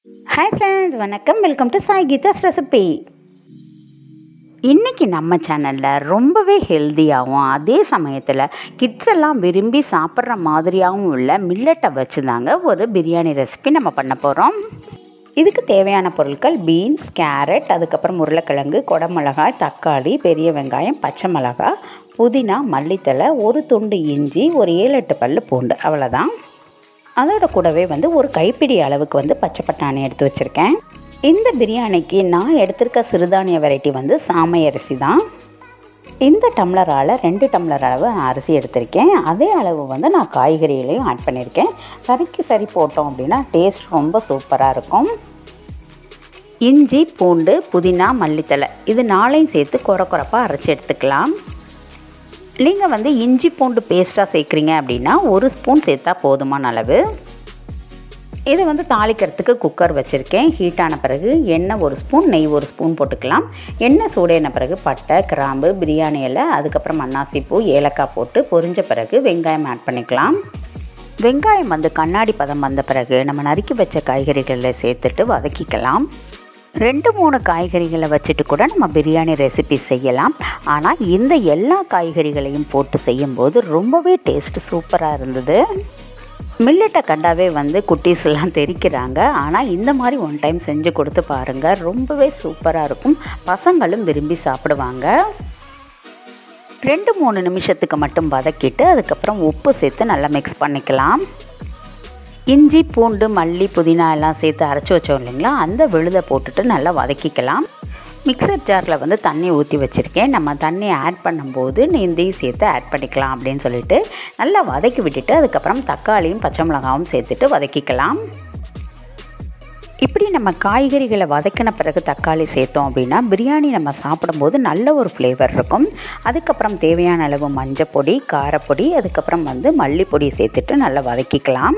hi friends வணக்கம் welcome to Sai Geetha's recipe இன்றைக்கி நம்ம சேனலில் ரொம்பவே ஹெல்த்தியாகவும் அதே சமயத்தில் கிட்ஸ் எல்லாம் விரும்பி சாப்பிட்ற மாதிரியாகவும் உள்ள மில்லட்டை வச்சு தாங்க ஒரு பிரியாணி ரெசிபி நம்ம பண்ண போகிறோம் இதுக்கு தேவையான பொருட்கள் பீன்ஸ் கேரட் அதுக்கப்புறம் உருளைக்கிழங்கு குடமிளகாய் தக்காளி பெரிய வெங்காயம் பச்சை மிளகாய் புதினா மல்லித்தலை ஒரு துண்டு இஞ்சி ஒரு ஏழு எட்டு பல் பூண்டு அவ்வளோதான் அதோட கூடவே வந்து ஒரு கைப்பிடி அளவுக்கு வந்து பச்சை பட்டாணி எடுத்து வச்சுருக்கேன் இந்த பிரியாணிக்கு நான் எடுத்திருக்க சிறுதானிய வெரைட்டி வந்து சாமை அரிசி தான் இந்த டம்ளரால் ரெண்டு டம்ளர் அளவு நான் அரிசி எடுத்திருக்கேன் அதே அளவு வந்து நான் காய்கறிகளையும் ஆட் பண்ணியிருக்கேன் சரிக்கு சரி போட்டோம் அப்படின்னா டேஸ்ட் ரொம்ப சூப்பராக இருக்கும் இஞ்சி பூண்டு புதினா மல்லித்தலை இது நாளையும் சேர்த்து குறை குறைப்பாக அரைச்சி எடுத்துக்கலாம் நீங்கள் வந்து இஞ்சி பூண்டு பேஸ்ட்டாக சேர்க்குறீங்க அப்படின்னா ஒரு ஸ்பூன் சேர்த்தா போதுமான அளவு இது வந்து தாளிக்கிறதுக்கு குக்கர் வச்சுருக்கேன் ஹீட்டான பிறகு எண்ணெய் ஒரு ஸ்பூன் நெய் ஒரு ஸ்பூன் போட்டுக்கலாம் எண்ணெய் சூடேன பிறகு பட்டை கிராம்பு பிரியாணி இலை அதுக்கப்புறம் அன்னாசிப்பூ ஏலக்காய் போட்டு பொரிஞ்ச பிறகு வெங்காயம் ஆட் பண்ணிக்கலாம் வெங்காயம் வந்து கண்ணாடி பதம் வந்த பிறகு நம்ம நறுக்கி வச்ச காய்கறிகளில் சேர்த்துட்டு வதக்கிக்கலாம் ரெண்டு மூணு காய்கறிகளை வச்சுட்டு கூட நம்ம பிரியாணி ரெசிபி செய்யலாம் ஆனால் இந்த எல்லா காய்கறிகளையும் போட்டு செய்யும்போது ரொம்பவே டேஸ்ட் சூப்பராக இருந்தது மில்லட்டை கண்டாவே வந்து குட்டீஸ்லாம் தெரிக்கிறாங்க ஆனால் இந்த மாதிரி ஒன் டைம் செஞ்சு கொடுத்து பாருங்கள் ரொம்பவே சூப்பராக இருக்கும் பசங்களும் விரும்பி சாப்பிடுவாங்க ரெண்டு மூணு நிமிஷத்துக்கு மட்டும் வதக்கிட்டு அதுக்கப்புறம் உப்பு சேர்த்து நல்லா மிக்ஸ் பண்ணிக்கலாம் இஞ்சி பூண்டு மல்லி புதினா எல்லாம் சேர்த்து அரைச்சி வச்சோம் இல்லைங்களா அந்த விழுதை போட்டுட்டு நல்லா வதக்கிக்கலாம் மிக்சர் ஜாரில் வந்து தண்ணி ஊற்றி வச்சுருக்கேன் நம்ம தண்ணி ஆட் பண்ணும்போது இதையும் சேர்த்து ஆட் பண்ணிக்கலாம் அப்படின்னு சொல்லிட்டு நல்லா வதக்கி விட்டுட்டு அதுக்கப்புறம் தக்காளியும் பச்சை மிளகாவும் சேர்த்துட்டு வதக்கிக்கலாம் இப்படி நம்ம காய்கறிகளை வதக்கின பிறகு தக்காளி சேர்த்தோம் அப்படின்னா பிரியாணி நம்ம சாப்பிடும்போது நல்ல ஒரு ஃப்ளேவர் இருக்கும் அதுக்கப்புறம் தேவையான அளவு மஞ்சப்பொடி காரப்பொடி அதுக்கப்புறம் வந்து மல்லிப்பொடி சேர்த்துட்டு நல்லா வதக்கிக்கலாம்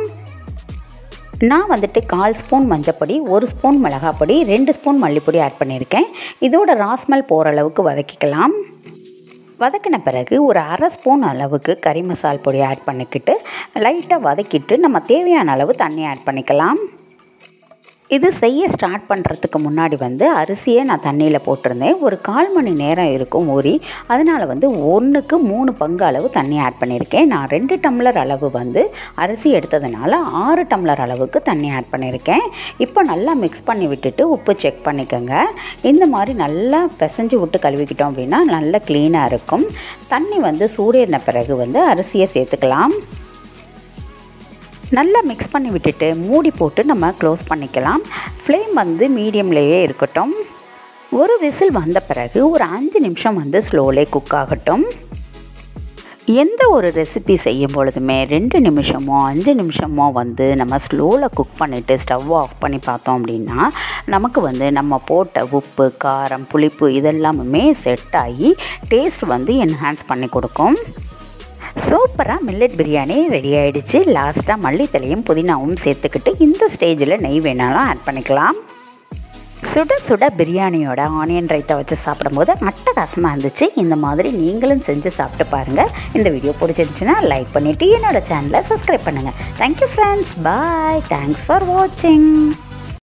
நான் வந்துட்டு கால் ஸ்பூன் மஞ்சப்பொடி ஒரு ஸ்பூன் மிளகாப்பொடி ரெண்டு ஸ்பூன் மல்லிப்பொடி ஆட் பண்ணியிருக்கேன் இதோட ராஸ்மல் போகிற அளவுக்கு வதக்கிக்கலாம் வதக்கின பிறகு ஒரு அரை ஸ்பூன் அளவுக்கு கறி மசால் பொடி ஆட் பண்ணிக்கிட்டு லைட்டாக வதக்கிட்டு நம்ம தேவையான அளவு தண்ணி ஆட் பண்ணிக்கலாம் இது செய்ய ஸ்டார்ட் பண்ணுறதுக்கு முன்னாடி வந்து அரிசியை நான் தண்ணியில் போட்டிருந்தேன் ஒரு கால் மணி நேரம் இருக்கும் ஊறி அதனால் வந்து ஒன்றுக்கு மூணு பங்கு அளவு தண்ணி ஆட் பண்ணியிருக்கேன் நான் ரெண்டு டம்ளர் அளவு வந்து அரிசி எடுத்ததுனால ஆறு டம்ளர் அளவுக்கு தண்ணி ஆட் பண்ணியிருக்கேன் இப்போ நல்லா மிக்ஸ் பண்ணி விட்டுட்டு உப்பு செக் பண்ணிக்கோங்க இந்த மாதிரி நல்லா பிசைஞ்சு விட்டு கழுவிக்கிட்டோம் அப்படின்னா நல்லா க்ளீனாக இருக்கும் தண்ணி வந்து சூடேறின பிறகு வந்து அரிசியை சேர்த்துக்கலாம் நல்லா மிக்ஸ் பண்ணி விட்டுட்டு மூடி போட்டு நம்ம க்ளோஸ் பண்ணிக்கலாம் ஃப்ளேம் வந்து மீடியம்லேயே இருக்கட்டும் ஒரு விசில் வந்த பிறகு ஒரு அஞ்சு நிமிஷம் வந்து ஸ்லோலே குக் ஆகட்டும் எந்த ஒரு ரெசிபி செய்யும் பொழுதுமே ரெண்டு நிமிஷமோ அஞ்சு நிமிஷமோ வந்து நம்ம ஸ்லோவில் குக் பண்ணிவிட்டு ஸ்டவ் ஆஃப் பண்ணி பார்த்தோம் அப்படின்னா நமக்கு வந்து நம்ம போட்ட உப்பு காரம் புளிப்பு இதெல்லாமுமே செட் ஆகி டேஸ்ட் வந்து என்ஹான்ஸ் பண்ணி கொடுக்கும் சூப்பராக மில்லட் பிரியாணி ரெடி ஆகிடுச்சு லாஸ்ட்டாக மல்லித்தலையும் புதினாவும் சேர்த்துக்கிட்டு இந்த ஸ்டேஜில் நெய் வேணாலும் ஆட் பண்ணிக்கலாம் சுட சுட பிரியாணியோட ஆனியன் ரைத்தா வச்சு சாப்பிடும்போது அட்டகாசமாக இருந்துச்சு இந்த மாதிரி நீங்களும் செஞ்சு சாப்பிட்டு பாருங்கள் இந்த வீடியோ பிடிச்சிருந்துச்சுன்னா லைக் பண்ணிவிட்டு என்னோடய சேனலை சப்ஸ்கிரைப் பண்ணுங்கள் thank you friends bye thanks for வாட்சிங்